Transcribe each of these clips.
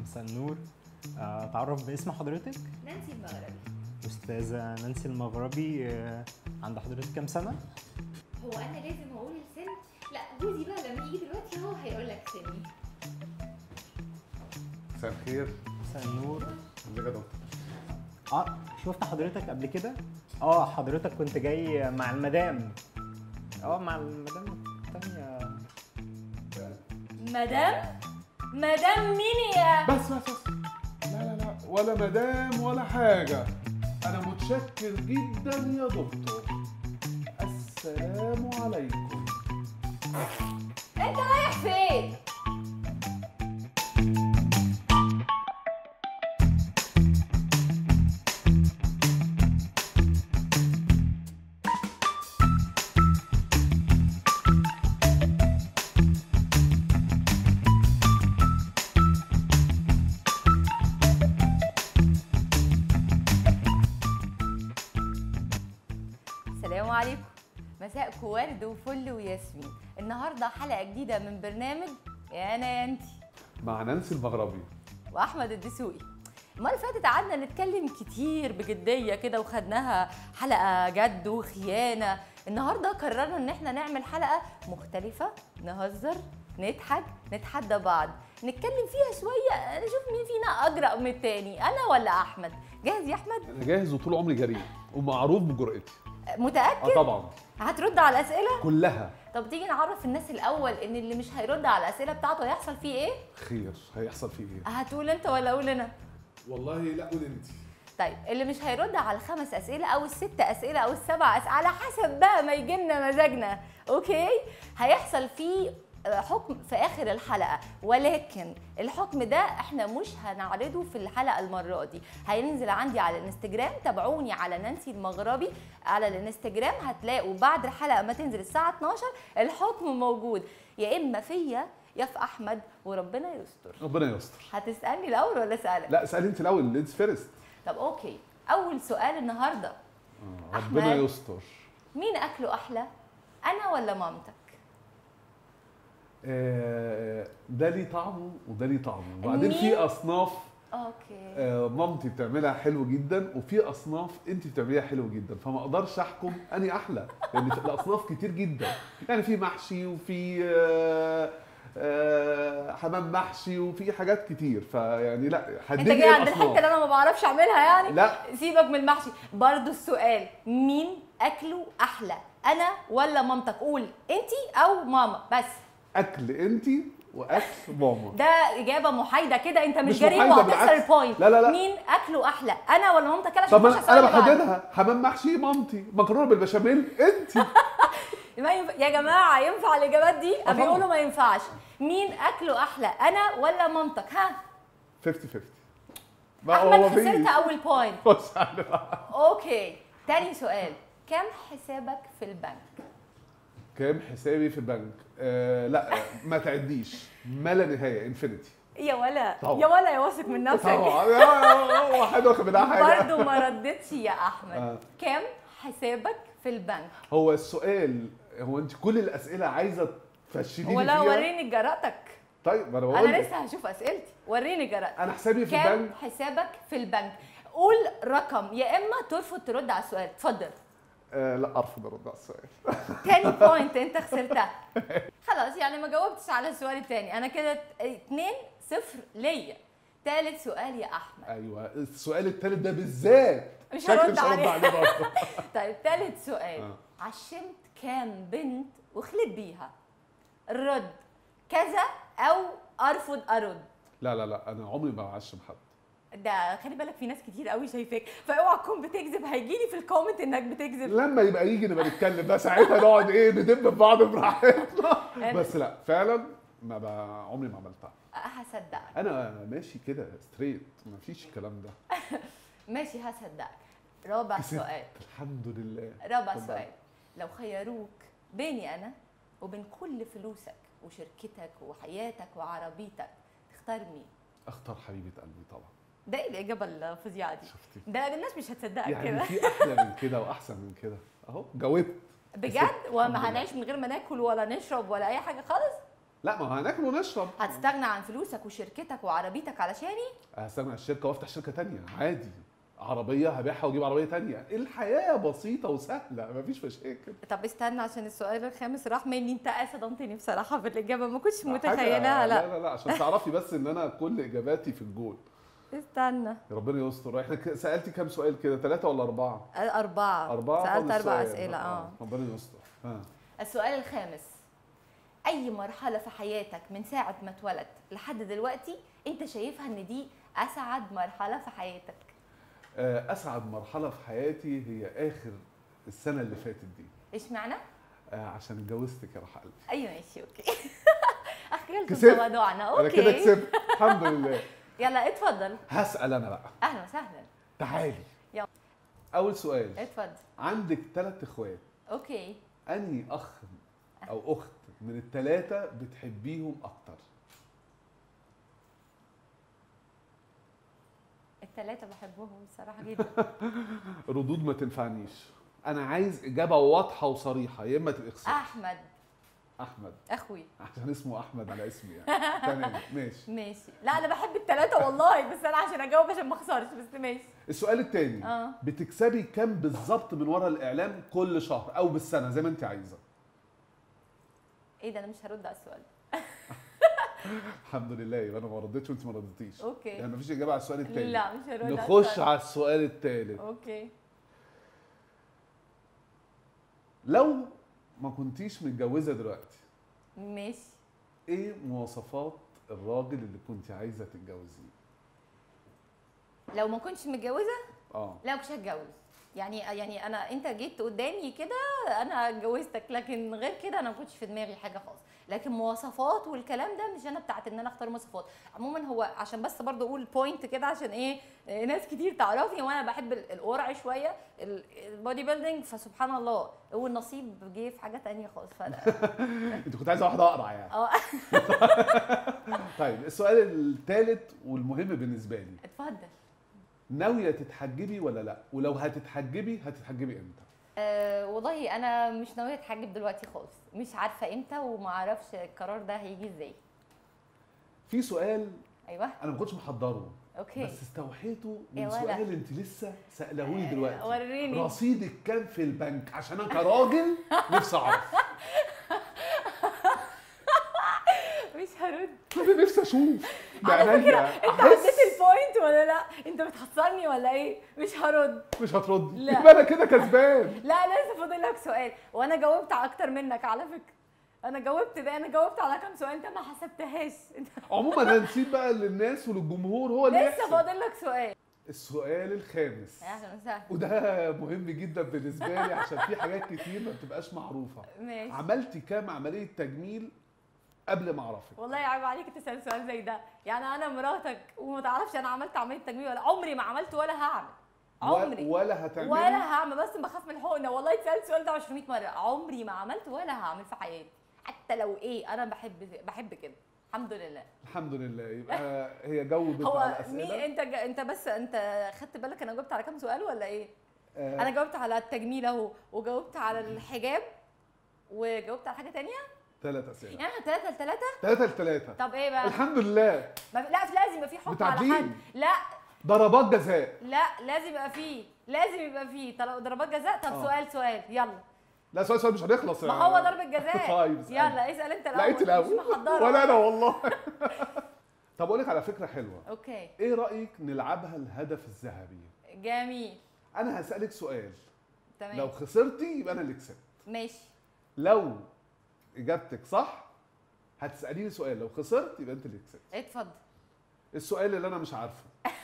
مساء النور آه، اتعرف باسم حضرتك نانسي المغربي استاذه نانسي المغربي آه، عند حضرتك كام سنه هو انا لازم اقول السن لا جوزي بقى لما يجي دلوقتي هو هيقول لك سني مساء الخير مساء النور ازيك يا دكتور اه شفت حضرتك قبل كده اه حضرتك كنت جاي مع المدام اه مع المدام التانية مدام مدام مين يا بس بس بس لا لا لا ولا مدام ولا حاجة أنا متشكر جدا يا دكتور السلام عليكم انت رايح فين السلام عليكم مساءكم ورد وفل وياسمين النهارده حلقه جديده من برنامج يا انا يا انتي مع نانسي المغربي واحمد الدسوقي المره اللي فاتت قعدنا نتكلم كتير بجديه كده وخدناها حلقه جد وخيانه النهارده قررنا ان احنا نعمل حلقه مختلفه نهزر نضحك نتحدى بعض نتكلم فيها شويه نشوف مين فينا اجرأ من التاني انا ولا احمد جاهز يا احمد أنا جاهز وطول عمري جريء ومعروف بجرأتي متاكد اه طبعا هترد على الاسئله كلها طب تيجي نعرف الناس الاول ان اللي مش هيرد على الاسئله بتاعته هيحصل فيه ايه خير هيحصل فيه ايه هتقول انت ولا اقول انا والله لا قول انت طيب اللي مش هيرد على الخمس اسئله او الست اسئله او السبع اسئله على حسب بقى ما يجي لنا مزاجنا اوكي هيحصل فيه آه، حكم في اخر الحلقه ولكن الحكم ده احنا مش هنعرضه في الحلقه المره دي هينزل عندي على الانستجرام تابعوني على نانسي المغربي على الانستجرام هتلاقوا بعد الحلقه ما تنزل الساعه 12 الحكم موجود يا اما فيا يا في احمد وربنا يستر ربنا يستر هتسالني الاول ولا اسالك لا اسالي انت الاول ليدز فيرست طب اوكي اول سؤال النهارده ربنا أحمد. يستر مين اكله احلى انا ولا مامتك آه، ده ليه طعمه وده ليه طعمه وبعدين مين؟ في اصناف اوكي آه، مامتي بتعملها حلو جدا وفي اصناف انت بتعمليها حلو جدا فما اقدرش احكم اني احلى لان في الاصناف كتير جدا يعني في محشي وفي آه، آه، حمام محشي وفي حاجات كتير فيعني لا انت حددي جاي ايه عند الحته الاصناف اللي انا ما بعرفش اعملها يعني لا سيبك من المحشي برضو السؤال مين اكله احلى انا ولا مامتك قول انتي او ماما بس اكل انت واكل ماما ده اجابه محايده كده انت مش, مش جريء محايدة، وهتخسر بالعكس. البوينت لا، لا، لا. مين اكله احلى انا ولا مامتك انا طب عشان انا انا السؤال اللي بعده. بحددها حمام محشي مامتي مكرونه بالبشاميل انت ما ينفع يا جماعه ينفع الاجابات دي طبعا. بيقولوا ما ينفعش مين اكله احلى انا ولا مامتك ها 50 50 ما هو احمد في- خسرت اول بوينت بص على بقى. اوكي تاني سؤال كم حسابك في البنك كام حسابي في البنك آه لا ما تعديش ما لا نهايه انفينيتي يا ولا طبعا. يا ولا يا واثق من نفسك طبعا يا- واحد واخد منها حاجه برضه ما ردتش يا احمد آه. كم حسابك في البنك هو السؤال هو انت كل الاسئله عايزه تفشليني ولا فيها وريني جرأتك طيب ما انا بقول انا لك. لسه هشوف اسئلتي وريني جرأتك انا حسابي في كم البنك حسابك في البنك قول رقم يا اما ترفض ترد على السؤال اتفضل آه لا ارفض ارد على السؤال تاني بوينت انت خسرتها خلاص يعني ما جاوبتش على السؤال التاني انا كده 2 0 ليا تالت سؤال يا احمد ايوه السؤال الثالث ده بالذات مش شكلي هرد مش هرد عليه. عليه برضه طيب تالت سؤال آه. عشمت كام بنت وخلت بيها الرد كذا او ارفض ارد لا لا لا انا عمري ما بعشم حد ده خلي بالك في ناس كتير قوي شايفاك فاوعى تكون بتكذب هيجي لي في الكومنت انك بتكذب لما يبقى يجي نبقى نتكلم بقى ساعتها نقعد ايه ندب في بعض براحتنا بس لا فعلا ما ب... عمري ما عملتها هصدقك انا ماشي كده ستريت ما فيش الكلام ده ماشي هصدقك رابع كسبت. سؤال الحمد لله رابع اتفضل. سؤال لو خيروك بيني انا وبين كل فلوسك وشركتك وحياتك وعربيتك تختار مين؟ اختار حبيبه قلبي طبعا ده ايه الاجابه الفظيعه دي؟ شفتي ده الناس مش هتصدقك يعني كده في احلى من كده واحسن من كده اهو جاوبت بجد الحمد وما لله. هنعيش من غير ما ناكل ولا نشرب ولا اي حاجه خالص لا ما هو هناكل ونشرب هتستغنى عن فلوسك وشركتك وعربيتك علشاني هستغنى عن الشركه وافتح شركه تانية عادي عربيه هبيعها واجيب عربيه تانية الحياه بسيطه وسهله مفيش مشاكل طب استنى عشان السؤال الخامس راح مني انت صدمتني بصراحه في الاجابه ما كنتش حاجة- متخيلها لا لا لا لا عشان تعرفي بس ان انا كل اجاباتي في الجول استنى ربنا يستر احنا ك- سالتي كام سؤال كده ثلاثه ولا اربعه أربعة اربعه سألت فاضل أربع سؤال. أسئلة اه ربنا يستر ها السؤال الخامس أي مرحلة في حياتك من ساعة ما اتولدت لحد دلوقتي أنت شايفها إن دي أسعد مرحلة في حياتك؟ آه، اسعد مرحله في حياتي هي اخر السنه اللي فاتت دي إيش معنى؟ آه، عشان اتجوزتك يا روح قلبي أيوه ماشي أوكي أخيرا كسبت. تواضعنا انا كده أوكي كسبت الحمد لله يلا اتفضل هسال انا بقى أهلا وسهلا تعالي يلا. اول سؤال اتفضل عندك ثلاث اخوات أوكي انهي اخ او اخت من الثلاثه بتحبيهم اكتر الثلاثة بحبهم بصراحة جدا ردود ما تنفعنيش انا عايز اجابه واضحه وصريحه يا اما تبقى خسرت أحمد احمد أخوي عشان اسمه احمد على اسمي يعني تمام ماشي ماشي لا أنا بحب الثلاثة والله بس أنا عشان أجاوب عشان ما أخسرش بس ماشي السؤال الثاني اه بتكسبي كام بالظبط من ورا الاعلام كل شهر او بالسنه زي ما انت عايزه إيه ده أنا مش هرد على السؤال الحمد لله يبقى انا ما ردتش وانت ما ردتيش أوكي يعني مفيش اجابه على السؤال الثاني لا مش هرد على نخش السؤال. على السؤال الثالث اوكي لو ما كنتيش متجوزه دلوقتي ماشي ايه مواصفات الراجل اللي كنت عايزه تتجوزيه لو ما كنتش متجوزه اه لا ما كنتش هتجوز يعني يعني انا انت جيت قدامي كده انا اتجوزتك لكن غير كده انا ما كنتش في دماغي حاجه خالص لكن مواصفات والكلام ده مش انا بتاعت ان انا اختار مواصفات عموما هو عشان بس برضه اقول بوينت كده عشان ايه آه، ناس كتير تعرفني وانا بحب ال- القرع شويه ال- البودي بيلدينج فسبحان الله هو النصيب جه في حاجه تانية خالص فلا انت كنت عايزه واحده اقرع يعني اه طيب السؤال الثالث والمهم بالنسبه لي اتفضل ناويه تتحجبي ولا لا ولو هتتحجبي هتتحجبي امتى أه والله انا مش ناويه اتحجب دلوقتي خالص مش عارفه امتى وما اعرفش القرار ده هيجي ازاي في سؤال ايوه انا ما كنتش محضره اوكي بس استوحيته يا من ولا. سؤال انت لسه سالهوني دلوقتي وريني رصيدك كام في البنك عشان انا كراجل نفسي اعرف مش هرد انا نفسي اشوف على بعينيا انت عديت البوينت ولا لا انت بتحصرني ولا ايه مش هرد مش هتردي لا. يبقى انا كده كسبان لا لسه فاضل لك سؤال وانا جاوبت على اكتر منك على فكره انا جاوبت بقى انا جاوبت على كام سؤال انت ما حسبتهاش انت عموما هنسيب بقى للناس وللجمهور هو اللي لسه يحسب فاضل لك سؤال السؤال الخامس اهلا وسهلا وده مهم جدا بالنسبه لي عشان في حاجات كتير ما بتبقاش معروفه ماشي عملتي كام عمليه تجميل قبل ما اعرفك والله عيب عليك تسال سؤال زي ده يعني انا مراتك وما تعرفش انا عملت عمليه تجميل ولا عمري ما عملت ولا هعمل عمري و- ولا هتعملي ولا هعمل بس بخاف من الحقنه والله اتسالت السؤال ده 200 مره عمري ما عملت ولا هعمل في حياتي حتى لو ايه انا بحب بحب كده الحمد لله الحمد لله يبقى هي جاوبت هو على مين الاسئله انت جا... انت بس انت خدت بالك انا جاوبت على كام سؤال ولا ايه آه، انا جاوبت على التجميل اهو وجاوبت على الحجاب وجاوبت على حاجه تانية ثلاث اسئله يعني احنا ثلاثه لثلاثه ثلاثه لثلاثه طب ايه بقى الحمد لله ما... لا لازم يبقى في حكم على بتعديل. حد لا ضربات جزاء لا لازم يبقى فيه لازم يبقى فيه طل- ضربات جزاء طب آه. سؤال سؤال يلا لا سؤال سؤال مش هنخلص ما يعني. هو ضرب الجزاء طيب اسألني. يلا اسال انت الاول لقيت الاول مش محضره ولا انا والله طب اقول لك على فكره حلوه اوكي ايه رايك نلعبها الهدف الذهبي جميل انا هسالك سؤال لو تمام خسرتي يبقى انا اللي كسبت ماشي لو اجابتك صح هتساليني سؤال لو خسرت يبقى انت اللي كسبت اتفضل السؤال اللي انا مش عارفه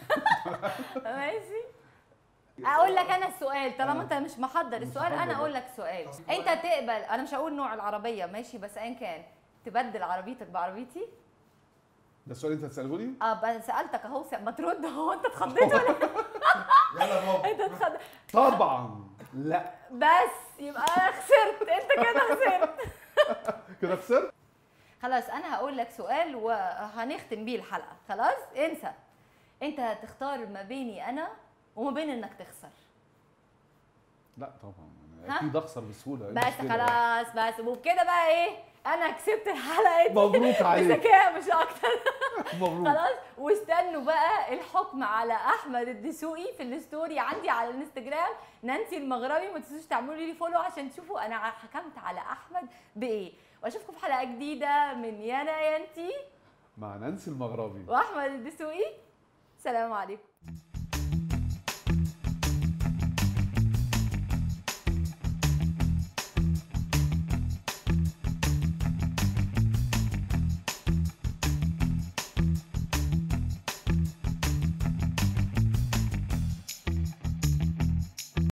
ماشي اقول لك انا السؤال طالما آه. انت مش محضر مش السؤال محضر. انا اقول لك سؤال انت تقبل انا مش هقول نوع العربيه ماشي بس ايا كان تبدل عربيتك بعربيتي ده السؤال اللي انت هتساله لي اه بقى سالتك اهو س- ما ترد هو انت اتخضيت ولا يلا بابا انت اتخضيت طبعا لا بس يبقى انا خسرت انت كده خسرت كده خسرت خلاص انا هقول لك سؤال وهنختم بيه الحلقه خلاص انسى انت هتختار ما بيني انا وما بين انك تخسر لا طبعا ها؟ أنا اكيد اخسر بسهوله إيه بس المشكلة؟ خلاص بس وبكده بقى ايه انا كسبت الحلقه دي مبروك عليك بذكاء مش اكتر مبروك خلاص واستنوا بقى الحكم على احمد الدسوقي في الستوري عندي على الانستجرام نانسي المغربي ما تنسوش تعملوا لي فولو عشان تشوفوا انا حكمت على احمد بايه واشوفكم في حلقه جديده من يانا يانتي مع نانسي المغربي واحمد الدسوقي سلام عليكم